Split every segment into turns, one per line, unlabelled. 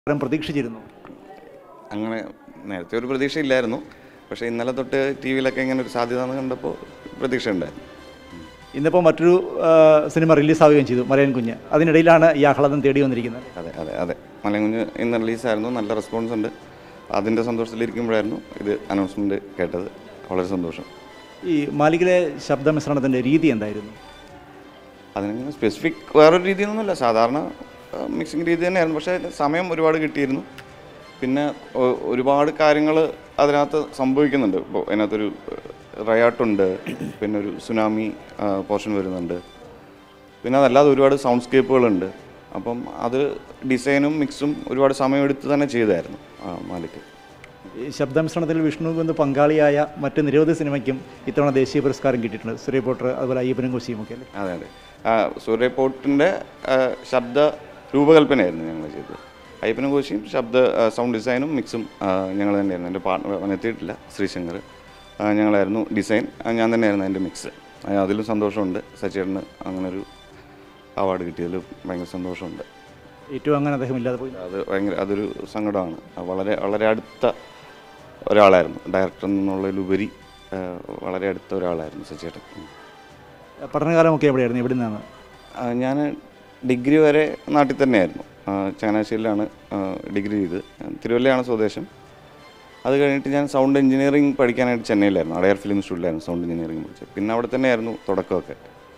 പുരസ്കാരം പ്രതീക്ഷിച്ചിരുന്നു
അങ്ങനെ നേരത്തെ ഒരു പ്രതീക്ഷ ഇല്ലായിരുന്നു പക്ഷേ ഇന്നലെ തൊട്ട് ടി വിയിലൊക്കെ ഇങ്ങനെ ഒരു സാധ്യത എന്ന് കണ്ടപ്പോൾ പ്രതീക്ഷ ഉണ്ടായിരുന്നു
ഇന്നിപ്പോൾ മറ്റൊരു ആ, സിനിമ റിലീസാവുകയും ചെയ്തു മലയൻ കുഞ്ഞ് അതിനിടയിലാണ് ഈ ആഹ്ലാദം തേടി വന്നിരിക്കുന്നത്
അതെ അതെ അതെ മലയകുഞ്ഞ് ഇന്ന് റിലീസായിരുന്നു നല്ല റെസ്പോൺസ് ഉണ്ട് അതിൻ്റെ സന്തോഷത്തിലിരിക്കുമ്പോഴായിരുന്നു ഇത് അനൗൺസ്മെൻറ്റ് കേട്ടത് വളരെ സന്തോഷം
ഈ മാലികിലെ ശബ്ദമിശ്രണത്തിൻ്റെ രീതി എന്തായിരുന്നു
അതിനങ്ങനെ സ്പെസിഫിക് വേറൊരു രീതിയൊന്നുമില്ല സാധാരണ മിക്സിങ് രീതി തന്നെയായിരുന്നു പക്ഷേ അതിന് സമയം ഒരുപാട് കിട്ടിയിരുന്നു പിന്നെ ഒ- ഒരുപാട് കാര്യങ്ങൾ അതിനകത്ത് സംഭവിക്കുന്നുണ്ട് ഇപ്പോൾ അതിനകത്തൊരു റയാട്ടുണ്ട് പിന്നെ ഒരു സുനാമി പോർഷൻ വരുന്നുണ്ട് പിന്നെ അതല്ലാതെ ഒരുപാട് സൗണ്ട് സ്കേപ്പുകളുണ്ട് അപ്പം അത് ഡിസൈനും മിക്സും ഒരുപാട് സമയമെടുത്ത് തന്നെ ചെയ്തായിരുന്നു ആ, മാലിക്ക്
ഈ ശബ്ദമിശ്രണത്തിൽ വിഷ്ണു ഗോവിന്ദ് പങ്കാളിയായ മറ്റ് നിരവധി സിനിമയ്ക്കും ഇത്തവണ ദേശീയ പുരസ്കാരം കിട്ടിയിട്ടുണ്ട് സൂര്യ പോട്ടർ അതുപോലെ അയ്യപ്പനും കുശിയും ഒക്കെ അല്ലേ
അതെ അതെ ആ, സൂര്യപോട്ടിൻ്റെ ആ, ശബ്ദ രൂപകൽപ്പനയായിരുന്നു ഞങ്ങൾ ചെയ്തത് അയ്യപ്പനും കോശിയും ശബ്ദ ആ, സൗണ്ട് ഡിസൈനും മിക്സും ആ, ഞങ്ങൾ തന്നെയായിരുന്നു എൻ്റെ പാർട്ട്ണർ അവൻ എത്തിയിട്ടില്ല ശ്രീശങ്കർ ആ, ഞങ്ങളായിരുന്നു ഡിസൈൻ ആ, ഞാൻ തന്നെയായിരുന്നു എൻ്റെ മിക്സ് ആ, അതിലും സന്തോഷമുണ്ട് സച്ചേട്ടന് അങ്ങനൊരു അവാർഡ് കിട്ടിയതിൽ ഭയങ്കര സന്തോഷമുണ്ട്
ഏറ്റവും അങ്ങനെ അദ്ദേഹം ഇല്ലാതെ പോയി
അത് ഭയങ്കര അതൊരു സങ്കടമാണ് അത് വളരെ വളരെ അടുത്ത ഒരാളായിരുന്നു ഡയറക്ടർ എന്നുള്ളതിലുപരി ആ, വളരെ അടുത്ത ഒരാളായിരുന്നു സച്ചേട്ടൻ ഉം.
പഠനകാലമൊക്കെ എവിടെയായിരുന്നു എവിടെ നിന്നാണ്
ഞാൻ ഡിഗ്രി വരെ നാട്ടിൽ തന്നെയായിരുന്നു ആ, ചങ്ങനാശ്ശേരിയിലാണ് ആ, ഡിഗ്രി ചെയ്തത് ഞാൻ തിരുവല്ലയാണ് സ്വദേശം അത് കഴിഞ്ഞിട്ട് ഞാൻ സൗണ്ട് എഞ്ചിനീയറിംഗ് പഠിക്കാനായിട്ട് ചെന്നൈയിലായിരുന്നു അടയർ ഫിലിം സ്റ്റുഡിയോയിലായിരുന്നു സൗണ്ട് എഞ്ചിനീയറിംഗ് പഠിച്ചത് പിന്നെ അവിടെ തന്നെയായിരുന്നു തുടക്കമൊക്കെ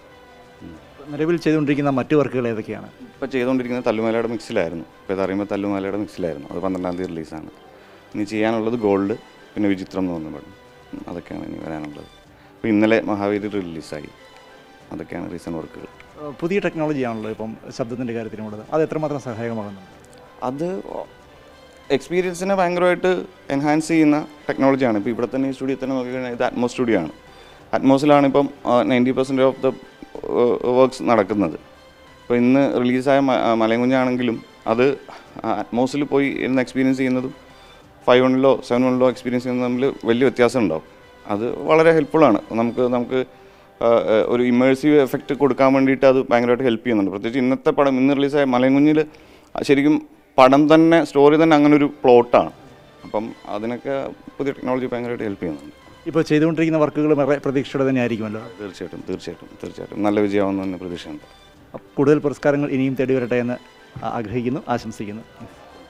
നിലവിൽ ചെയ്തുകൊണ്ടിരിക്കുന്ന മറ്റു വർക്കുകൾ ഏതൊക്കെയാണ്
ഇപ്പോൾ ചെയ്തുകൊണ്ടിരിക്കുന്നത് തല്ലുമാലയുടെ മിക്സിലായിരുന്നു ഇപ്പോൾ ഇതറിയുമ്പോൾ തല്ലുമാലയുടെ മിക്സിലായിരുന്നു അത് പന്ത്രണ്ടാം തീയതി റിലീസാണ് ഇനി ചെയ്യാനുള്ളത് ഗോൾഡ് പിന്നെ വിചിത്രം എന്ന് പറഞ്ഞ പടം ഉം, അതൊക്കെയാണ് ഇനി വരാനുള്ളത് അപ്പോൾ ഇന്നലെ മഹാവീര് റിലീസായി അതൊക്കെയാണ് റീസൺ വർക്കുകൾ
ഏഹ് പുതിയ ടെക്നോളജിയാണല്ലോ ഇപ്പം ശബ്ദത്തിൻ്റെ കാര്യത്തിനുള്ളത് അത് എത്രമാത്രം സഹായകമാകുന്നുണ്ട്
അത് എക്സ്പീരിയൻസിനെ ഭയങ്കരമായിട്ട് എൻഹാൻസ് ചെയ്യുന്ന ടെക്നോളജിയാണ് ഇപ്പോൾ ഇവിടെ തന്നെ ഈ സ്റ്റുഡിയോ തന്നെ നോക്കിക്കഴിഞ്ഞാൽ ഇത് അറ്റ്മോസ് സ്റ്റുഡിയോ ആണ് അറ്റ്മോസിലാണ് ഇപ്പം ninety percent of the works നടക്കുന്നത് ഇപ്പോൾ ഇന്ന് റിലീസായ മ- ആ, മലയങ്കുഞ്ഞാണെങ്കിലും അത് അറ്റ്മോസിൽ പോയി ഇരുന്ന് എക്സ്പീരിയൻസ് ചെയ്യുന്നതും ഫൈവ് വണ്ണിലോ സെവൻ വണ്ണിലോ എക്സ്പീരിയൻസ് ചെയ്യുന്നതും തമ്മിൽ വലിയ വ്യത്യാസം ഉണ്ടാവും അത് വളരെ ഹെൽപ്ഫുള്ളാണ് നമുക്ക് നമുക്ക് ആ, ആ, ഒരു ഇമേഴ്സീവ് എഫക്റ്റ് കൊടുക്കാൻ വേണ്ടിയിട്ട് അത് ഭയങ്കരമായിട്ട് ഹെൽപ്പ് ചെയ്യുന്നുണ്ട് പ്രത്യേകിച്ച് ഇന്നത്തെ പടം ഇന്ന് റിലീസായ മലയങ്കുഞ്ഞിൽ ശരിക്കും പടം തന്നെ സ്റ്റോറി തന്നെ അങ്ങനെ ഒരു പ്ലോട്ടാണ് അപ്പം അതിനൊക്കെ പുതിയ ടെക്നോളജി ഭയങ്കരമായിട്ട് ഹെൽപ്പ് ചെയ്യുന്നുണ്ട്
ഇപ്പോൾ ചെയ്തുകൊണ്ടിരിക്കുന്ന വർക്കുകൾ വളരെ പ്രതീക്ഷയോടെ തന്നെ ആയിരിക്കുമല്ലോ
തീർച്ചയായിട്ടും തീർച്ചയായിട്ടും തീർച്ചയായിട്ടും നല്ല വിജയമാവുന്ന തന്നെ പ്രതീക്ഷയുണ്ട്
കൂടുതൽ പുരസ്കാരങ്ങൾ ഇനിയും തേടി വരട്ടെ എന്ന് ആഗ്രഹിക്കുന്നു ആശംസിക്കുന്നു